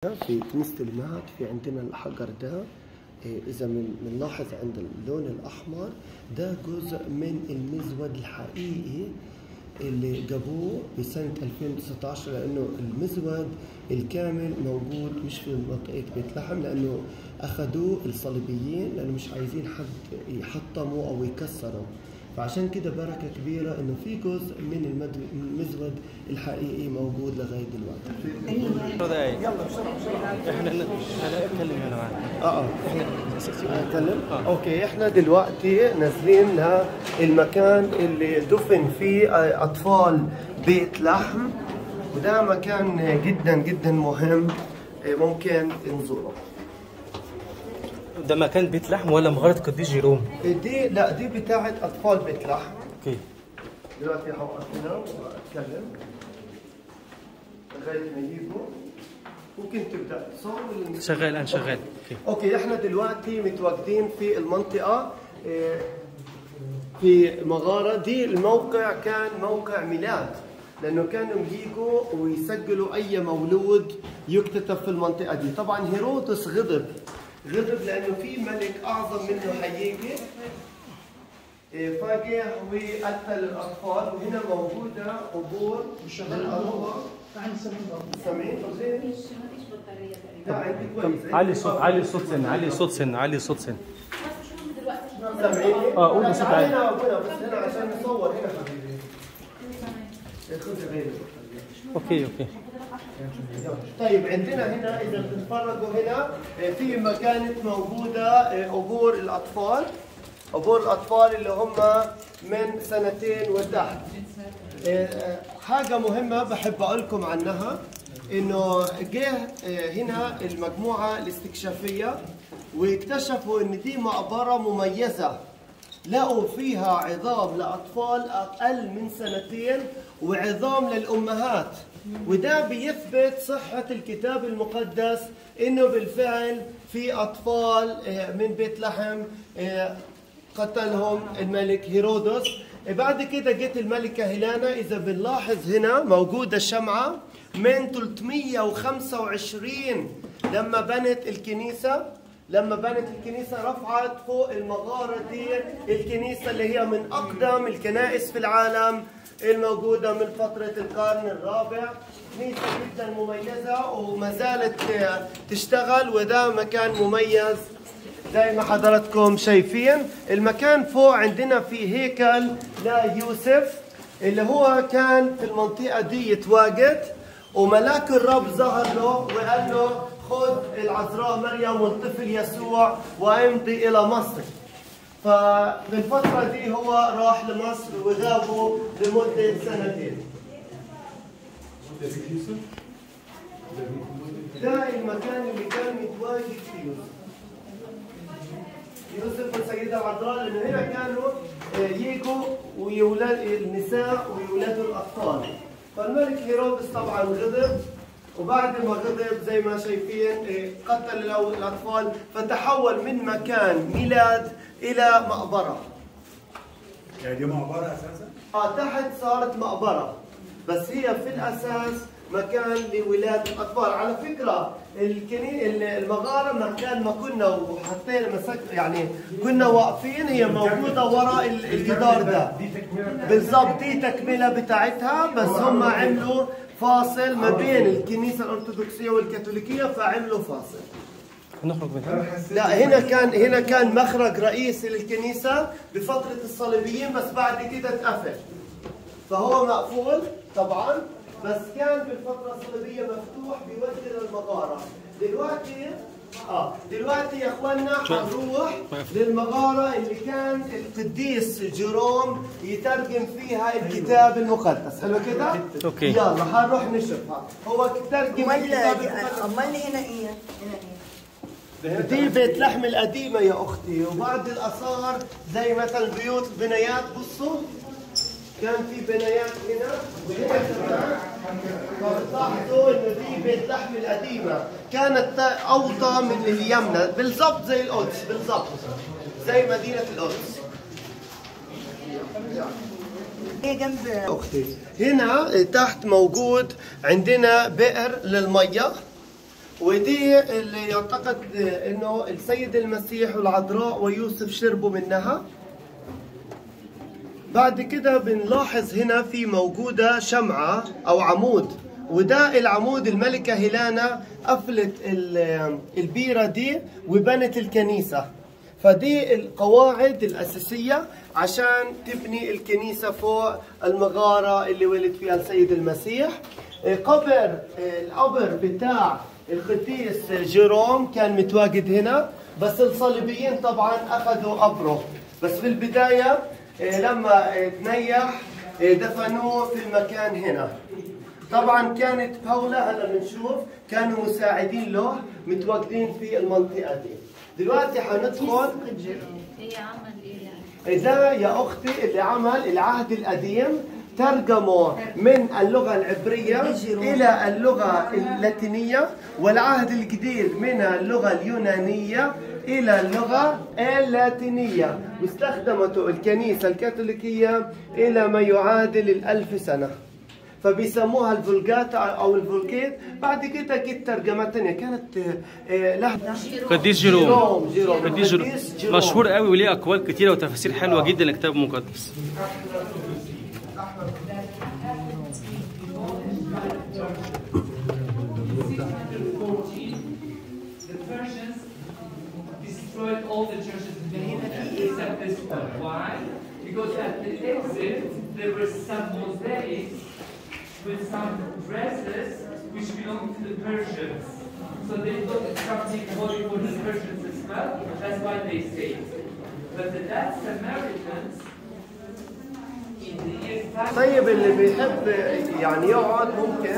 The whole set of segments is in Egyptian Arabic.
في كنيسة المهد في عندنا الحجر ده إيه، إذا من- بنلاحظ عند اللون الأحمر ده جزء من المزود الحقيقي اللي جابوه بسنة 2019 لأنه المزود الكامل موجود مش في منطقة بيت لحم لأنه أخذوه الصليبيين لأنه مش عايزين حد يحطموا أو يكسروا فعشان كده بركة كبيرة إنه في جزء من المد- المزود الحقيقي موجود لغاية دلوقتي دقايق يلا بسرعه بسرعه احنا ن- انا اتكلم انا معاك اه اه احنا اتكلم آه. اوكي احنا دلوقتي نازلين للمكان اللي دفن فيه آه، اطفال بيت لحم وده مكان جدا جدا مهم آه، ممكن نزوره ده مكان بيت لحم ولا مغاره قديس جيروم؟ دي لا دي بتاعت اطفال بيت لحم اوكي دلوقتي هوقف هنا واتكلم لغايه ما يجوا ممكن تبدا تصور ولا شغال الان شغال اوكي اوكي احنا دلوقتي متواجدين في المنطقه اه، في مغاره دي الموقع كان موقع ميلاد لانه كانوا يجوا ويسجلوا اي مولود يكتتب في المنطقه دي طبعا هيرودس غضب غضب لانه في ملك اعظم منه حيجي اه، فجاه وقتل الاطفال وهنا موجوده قبور للأرواح سامعين زين؟ لا عندي كويس علي الصوت علي الصوت سن علي الصوت سن علي الصوت سن سامعيني؟ اه قول بصوت عالي هنا هنا بس هنا عشان نصور هنا حبيبي خذ غيري اوكي اوكي طيب عندنا هنا اذا بتتفرجوا هنا آه، في مكانة موجودة آه، قبور الاطفال قبور الاطفال اللي هم من سنتين وتحت آه، آه، حاجة مهمة بحب اقول لكم عنها انه جه آه، هنا المجموعة الاستكشافية واكتشفوا ان دي مقبرة مميزة لقوا فيها عظام لأطفال أقل من سنتين وعظام للأمهات وده بيثبت صحة الكتاب المقدس إنه بالفعل في أطفال آه، من بيت لحم آه، قتلهم الملك هيرودس بعد كده جت الملكة هيلانا إذا بنلاحظ هنا موجودة شمعة من 325 لما بنت الكنيسة لما بنت الكنيسة رفعت فوق المغارة دي الكنيسة اللي هي من أقدم الكنائس في العالم الموجودة من فترة القرن الرابع كنيسة جدا مميزة وما زالت تشتغل وده مكان مميز زي ما حضراتكم شايفين المكان فوق عندنا في هيكل ليوسف اللي هو كان في المنطقة دي يتواجد وملاك الرب ظهر له وقال له خذ العذراء مريم والطفل يسوع وامضي إلى مصر فبالفترة دي هو راح لمصر وغابوا لمدة سنتين ده المكان اللي كان متواجد فيه يوسف يوسف والسيدة العذراء لأنه هنا كانوا آه، يجوا ويولد النساء ويولدوا الأطفال فالملك هيرودس طبعا غضب وبعد ما غضب زي ما شايفين آه، قتل الأو- الأطفال فتحول من مكان ميلاد إلى مقبرة يعني دي مقبره اساسا؟ اه تحت صارت مقبرة بس هي في الأساس مكان لولادة الأطفال على فكرة الكني... المغارة مكان ما كنا وحطينا مسك يعني كنا واقفين هي موجودة وراء ال- الجدار ده دي تكمله بالضبط دي تكملة بتاعتها بس هم عملوا فاصل ما بين الكنيسة الأرثوذكسية والكاثوليكية فعملوا فاصل نخرج من هنا لا هنا كان هنا كان مخرج رئيسي للكنيسة بفترة الصليبيين بس بعد كده اتقفل فهو مقفول طبعا بس كان بالفترة الصليبية مفتوح بيودي للمغارة دلوقتي اه دلوقتي يا اخوانا حنروح للمغارة اللي كان القديس جيروم يترجم فيها الكتاب المقدس حلو كده؟ أوكي. يلا حنروح نشوفها هو ترجم امال الكتاب المقدس امال هنا ايه؟ هنا ايه؟ دي بيت لحم القديمة يا أختي وبعض الآثار زي مثلا بيوت بنايات بصوا كان في بنايات هنا وهنا كمان فبتلاحظوا إنه دي بيت لحم القديمة كانت أوطى من اليمنى بالضبط زي القدس بالضبط زي مدينة القدس هي جنب أختي هنا تحت موجود عندنا بئر للمية ودي اللي يعتقد انه السيد المسيح والعذراء ويوسف شربوا منها بعد كده بنلاحظ هنا في موجودة شمعة أو عمود وده العمود الملكة هيلانا قفلت ال- البيرة دي وبنت الكنيسة فدي القواعد الأساسية عشان تبني الكنيسة فوق المغارة اللي ولد فيها السيد المسيح قبر القبر بتاع القديس جيروم كان متواجد هنا بس الصليبيين طبعا أخذوا قبره بس في البداية إيه، لما إيه، تنيح إيه، دفنوه في المكان هنا طبعا كانت باولا هلا بنشوف كانوا مساعدين له متواجدين في المنطقه دي دلوقتي حندخل هي عمل ايه يعني؟ ده يا اختي اللي عمل العهد القديم ترجمه من اللغه العبريه الى اللغه اللاتينيه والعهد الجديد من اللغه اليونانيه الى اللغه اللاتينيه واستخدمته الكنيسه الكاثوليكيه الى ما يعادل الألف سنه فبيسموها الفولجاتا او الفولكيت بعد كده جت ترجمات ثانيه كانت آه، لها قديس جيروم جيروم جيروم قديس جيروم قديس جيروم. مشهور قوي وليه اقوال كتيره وتفاسير حلوه جدا للكتاب المقدس the Persians destroyed all the churches in Medina except this one. Why? Because at the exit there were some mosaics with some dresses which belonged to the Persians. So they thought it's something holy for the Persians as well. That's why they stayed. But the Dutch Samaritans in the year طيب اللي بيحب يعني يقعد ممكن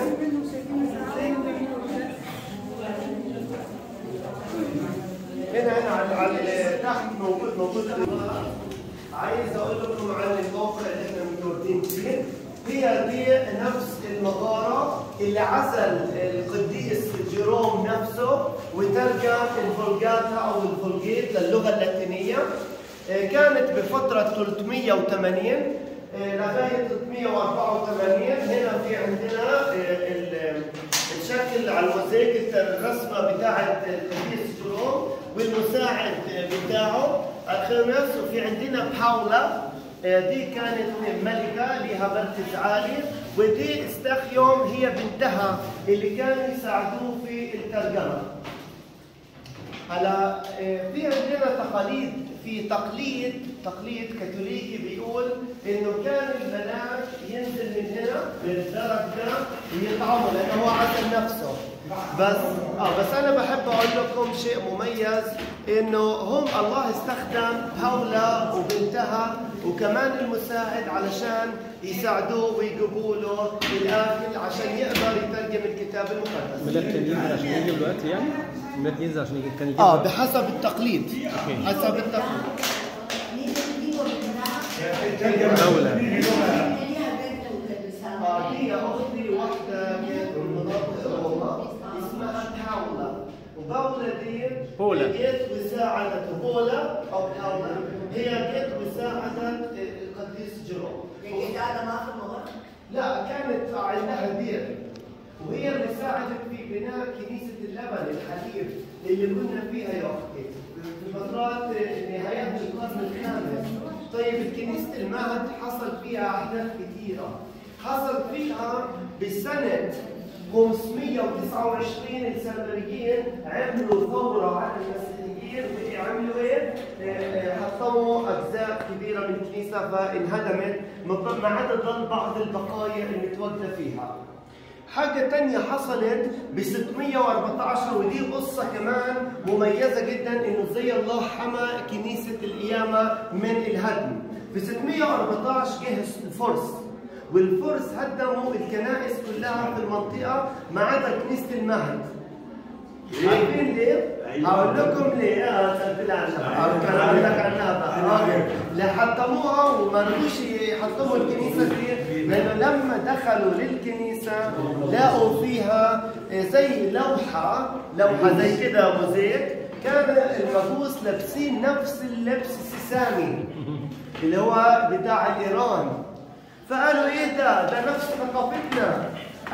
هنا هنا على, على تحت موجود موجود عايز اقول لكم عن الموقع اللي احنا متواجدين فيه هي دي نفس المغاره اللي عزل القديس جيروم نفسه وترجم الفولجاتا او الفولجيت للغه اللاتينيه آه، كانت بفتره 380 آه، لغايه 384 هنا في عندنا آه، ال- الشكل على الموزايك الرسمه بتاعه القديس جيروم والمساعد بتاعه الخامس وفي عندنا باولا آه، دي كانت ملكة لها مركز عالي ودي استخيوم هي بنتها اللي كانوا يساعدوه في الترجمة هلا آه، في عندنا تقاليد في تقليد تقليد كاثوليكي بيقول انه كان البنات ينزل من هنا بالدرج ده ويطعموا لانه هو عزل نفسه بس اه بس انا بحب اقول لكم شيء مميز انه هم الله استخدم باولا وبنتها وكمان المساعد علشان يساعدوه ويجيبوا له الاكل عشان يقدر يترجم الكتاب المقدس ميلاد كان ينزل عشان يجيب له اكل يعني ميلاد ينزل عشان يجيب كان يجيب اه له أكل. بحسب التقليد حسب التقليد دولة آه، دي يا اختي واحده من مناطق روما اسمها باولا وباولا دي بولا. جت وساعدت بولا او باولا هي جت وساعدت القديس جيروم لا كانت عندها دير وهي اللي ساعدت في بناء كنيسة اللبن الحليب اللي كنا فيها يا أختي في فترات نهايات القرن الخامس طيب كنيسة المهد حصل فيها أحداث كثيرة حصل فيها بسنة 529 السامريين عملوا ثورة على المسيحيين وعملوا ايه؟ آه، آه، حطموا اجزاء كبيره من الكنيسه فانهدمت ما ما عدا ضل بعض البقايا اللي متواجده فيها. حاجة تانية حصلت ب 614 ودي قصة كمان مميزة جدا انه زي الله حمى كنيسة القيامة من الهدم. في 614 جه الفرس والفرس هدموا الكنائس كلها في المنطقة ما عدا كنيسة المهد. عارفين ليه؟ هقول لكم ليه يا سلف العنب كان اقول لك عنها بقى لحطموها وما رضوش يحطموا الكنيسه دي لانه لما دخلوا للكنيسه لقوا فيها زي لوحه لوحه زي كده موزيك كان المجوس لابسين نفس اللبس السامي اللي هو بتاع الايران فقالوا ايه ده؟ ده نفس ثقافتنا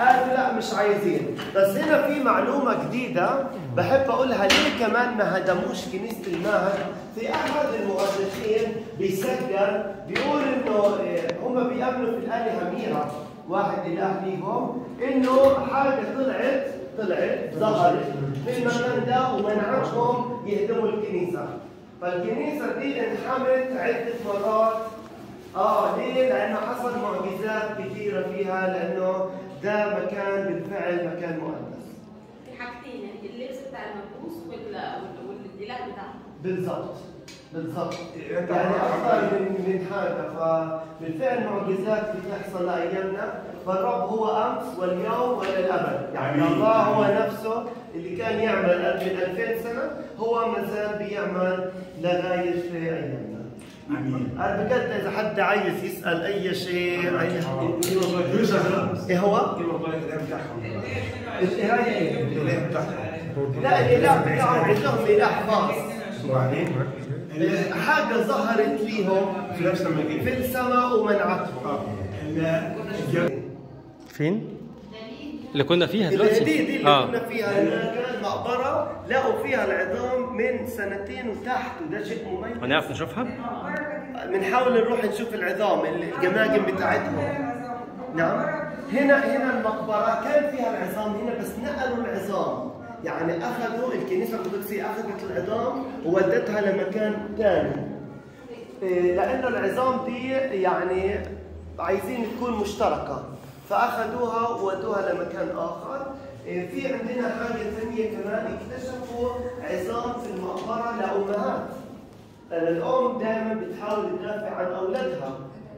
قالوا لا مش عايزين بس هنا في معلومة جديدة بحب أقولها ليه كمان ما هدموش كنيسة المعهد في أحد المؤرخين بيسجل بيقول إنه إيه، هم بيأمنوا في الآلهة ميرا واحد إله ليهم إنه حاجة طلعت طلعت ظهرت في المكان ده ومنعتهم يهدموا الكنيسة فالكنيسة دي انحمت عدة مرات اه ليه؟ لأنه حصل معجزات كثيرة فيها لأنه ده مكان بالفعل مكان مقدس. في حاجتين يعني اللبس بتاع الملبوس وال- وال- والاله بتاعهم بالضبط بالضبط يعني أكثر من من حاجة فبالفعل معجزات بتحصل لأيامنا فالرب هو أمس واليوم وإلى الأبد يعني آمين. الله هو نفسه اللي كان يعمل من 2000 سنة هو ما زال بيعمل لغاية في أيامنا. امين أنا بجد إذا حد عايز يسأل أي شيء أي يوسف إيه هو؟ الاله بتاعهم القراية إيه؟ الاله بتاعهم لا الإله بتاعهم عندهم إله خاص وبعدين حاجة ظهرت ليهم في نفس المكان في السماء ومنعتهم اه ال- فين؟ اللي كنا فيها اللي دلوقتي دي دي اللي اه كنا فيها لأنها كانت مقبرة لقوا فيها العظام من سنتين وتحت وده شيء مميز هنعرف نشوفها؟ بنحاول نروح نشوف العظام الجماجم بتاعتهم نعم هنا هنا المقبرة كان فيها العظام هنا بس نقلوا العظام يعني أخذوا الكنيسة القدسية أخذت العظام وودتها لمكان ثاني إيه، لأنه العظام دي يعني عايزين تكون مشتركة فأخذوها وودوها لمكان آخر إيه، في عندنا حاجة ثانية كمان اكتشفوا عظام في المقبرة لأمهات لأن الأم دائما بتحاول تدافع عن أولادها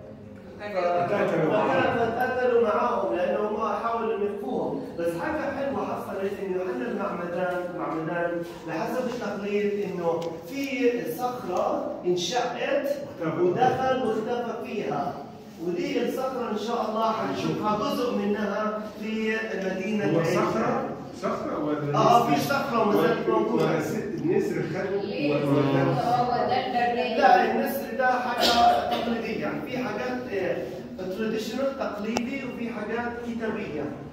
فتقاتلوا معاهم لانهم حاولوا انه يخفوهم بس حاجه حلوه حصلت انه يوحنا المعمدان معمدان بحسب التقليد انه في صخره انشقت ودخل واختفى فيها ودي الصخره ان شاء الله حنشوفها جزء منها في مدينه هو عيسى. صخره صخره ولا اه في صخره وما زالت موجوده النسر خدوا ليه؟ ولا هو ده البرنامج لا النسر ده حاجه تقليديه يعني في حاجات تراديشنال تقليدي وفي حاجات كتابيه